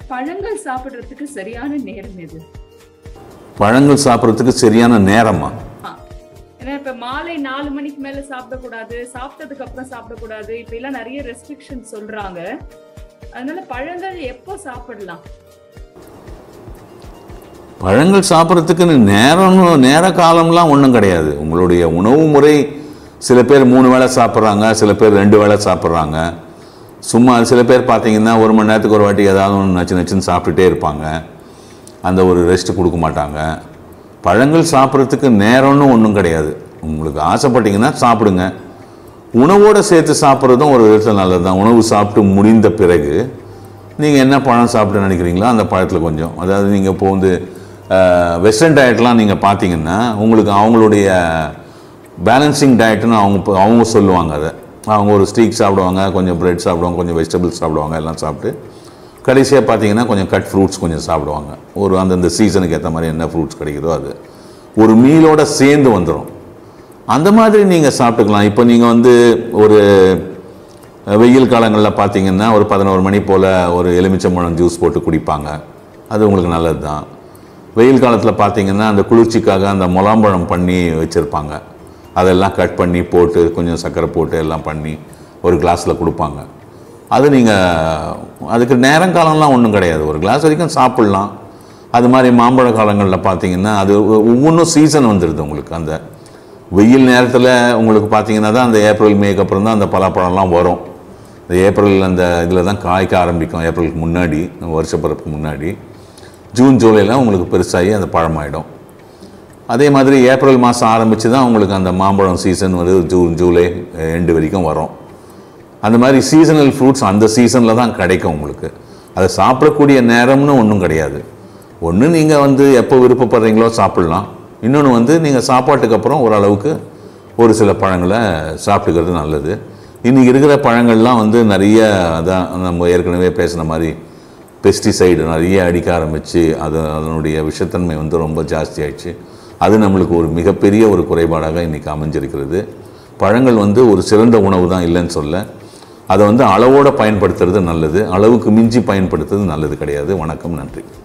பழங்கள் சாப்பிடுறதுக்கு சரியான நேரம் எது பழங்கள் சாப்பிட்றதுக்கு சரியான நேரமா ஆ. ஏன்னா இப்ப மாலை நாலு மணிக்கு மேல சாப்பிடக்கூடாது சாப்பிட்டதுக்கு அப்புறம் சாப்பிடக்கூடாது இப்ப எல்லாம் நிறைய ரெஸ்ட்ரிக்ஷன் சொல்றாங்க அதனால பழங்கள் எப்போ சாப்பிடலாம் பழங்கள் சாப்பிட்றதுக்குன்னு நேரம்னு நேர காலம்லாம் ஒன்றும் கிடையாது உங்களுடைய உணவு முறை சில பேர் மூணு வேளை சாப்பிட்றாங்க சில பேர் ரெண்டு வேளை சாப்பிட்றாங்க சும்மா சில பேர் பார்த்தீங்கன்னா ஒரு மணி நேரத்துக்கு ஒரு வாட்டி ஏதாவது ஒன்று நச்சு நச்சுன்னு சாப்பிட்டுட்டே இருப்பாங்க அந்த ஒரு ரெஸ்ட் கொடுக்க மாட்டாங்க பழங்கள் சாப்பிட்றதுக்கு நேரம்னு ஒன்றும் கிடையாது உங்களுக்கு ஆசைப்பட்டீங்கன்னா சாப்பிடுங்க உணவோடு சேர்த்து சாப்பிட்றதும் ஒரு விதத்தில் நல்லது தான் உணவு சாப்பிட்டு முடிந்த பிறகு நீங்கள் என்ன பழம் சாப்பிட்டு நினைக்கிறீங்களோ அந்த பழத்தில் கொஞ்சம் அதாவது நீங்கள் இப்போ வந்து வெஸ்டர்ன் டயட்லாம் நீங்கள் பார்த்தீங்கன்னா உங்களுக்கு அவங்களுடைய பேலன்சிங் டயட்னு அவங்க இப்போ- அவங்க சொல்லுவாங்க அதை அவங்க ஒரு ஸ்டீக் சாப்பிடுவாங்க கொஞ்சம் பிரெட் சாப்பிடுவாங்க கொஞ்சம் வெஜிடபிள்ஸ் சாப்பிடுவாங்க எல்லாம் சாப்பிட்டு கடைசியாக பார்த்தீங்கன்னா கொஞ்சம் கட் ஃப்ரூட்ஸ் கொஞ்சம் சாப்பிடுவாங்க ஒரு அந்தந்த சீசனுக்கு ஏற்ற மாதிரி என்ன ஃப்ரூட்ஸ் கிடைக்குதோ அது ஒரு மீலோட சேர்ந்து வந்துடும் அந்த மாதிரி நீங்கள் சாப்பிட்டுக்கலாம் இப்போ நீங்கள் வந்து ஒரு வெயில் காலங்களில் பார்த்தீங்கன்னா ஒரு பதினோரு மணி போல் ஒரு எலுமிச்சம்பழம் ஜூஸ் போட்டு குடிப்பாங்க அது உங்களுக்கு நல்லது தான் வெயில் காலத்தில் பார்த்தீங்கன்னா அந்த குளிர்ச்சிக்காக அந்த முலாம்பழம் பண்ணி வச்சுருப்பாங்க அதெல்லாம் கட் பண்ணி போட்டு கொஞ்சம் சர்க்கரை போட்டு எல்லாம் பண்ணி ஒரு கிளாஸில் கொடுப்பாங்க அது நீங்கள் அதுக்கு நேரங்காலம்லாம் ஒன்றும் கிடையாது ஒரு கிளாஸ் வரைக்கும் சாப்பிட்லாம் அது மாதிரி மாம்பழ காலங்களில் பார்த்தீங்கன்னா அது ஒ- ஒவ்வொன்றும் சீசன் வந்துடுது உங்களுக்கு அந்த வெயில் நேரத்தில் உங்களுக்கு பார்த்தீங்கன்னா தான் அந்த ஏப்ரல் மேக்கு அப்புறம் தான் அந்த பலாப்பழம்லாம் வரும் இந்த ஏப்ரல் அந்த இதில் தான் காய்க்க ஆரம்பிக்கும் ஏப்ரலுக்கு முன்னாடி வருஷப்பிறப்புக்கு முன்னாடி ஜூன் ஜூலைலாம் உங்களுக்கு பெருசாகி அந்த பழமாயிடும் அதே மாதிரி ஏப்ரல் மாதம் ஆரம்பித்து தான் உங்களுக்கு அந்த மாம்பழம் சீசன் வந்து ஜூன் ஜூலை எண்டு வரைக்கும் வரும் அந்த மாதிரி சீசனல் ஃப்ரூட்ஸ் அந்த சீசனில் தான் கிடைக்கும் உங்களுக்கு அதை சாப்பிடக்கூடிய நேரம்னு ஒன்றும் கிடையாது ஒன்று நீங்கள் வந்து எப்போ விருப்பப்படுறீங்களோ சாப்பிட்லாம் இன்னொன்று வந்து நீங்கள் சாப்பாட்டுக்கு அப்புறம் ஓரளவுக்கு ஒரு சில பழங்களை சாப்பிட்டுக்கிறது நல்லது இன்றைக்கி இருக்கிற பழங்கள்லாம் வந்து நிறைய அதான் நம்ம ஏற்கனவே பேசின மாதிரி பெஸ்டிசைடு நிறைய அடிக்க ஆரம்பித்து அது அதனுடைய விஷத்தன்மை வந்து ரொம்ப ஜாஸ்தி ஆயிடுச்சு அது நம்மளுக்கு ஒரு மிகப்பெரிய ஒரு குறைபாடாக இன்றைக்கி அமைஞ்சிருக்கிறது பழங்கள் வந்து ஒரு சிறந்த உணவு தான் இல்லைன்னு சொல்ல அதை வந்து அளவோடு பயன்படுத்துறது நல்லது அளவுக்கு மிஞ்சி பயன்படுத்துறது நல்லது கிடையாது வணக்கம் நன்றி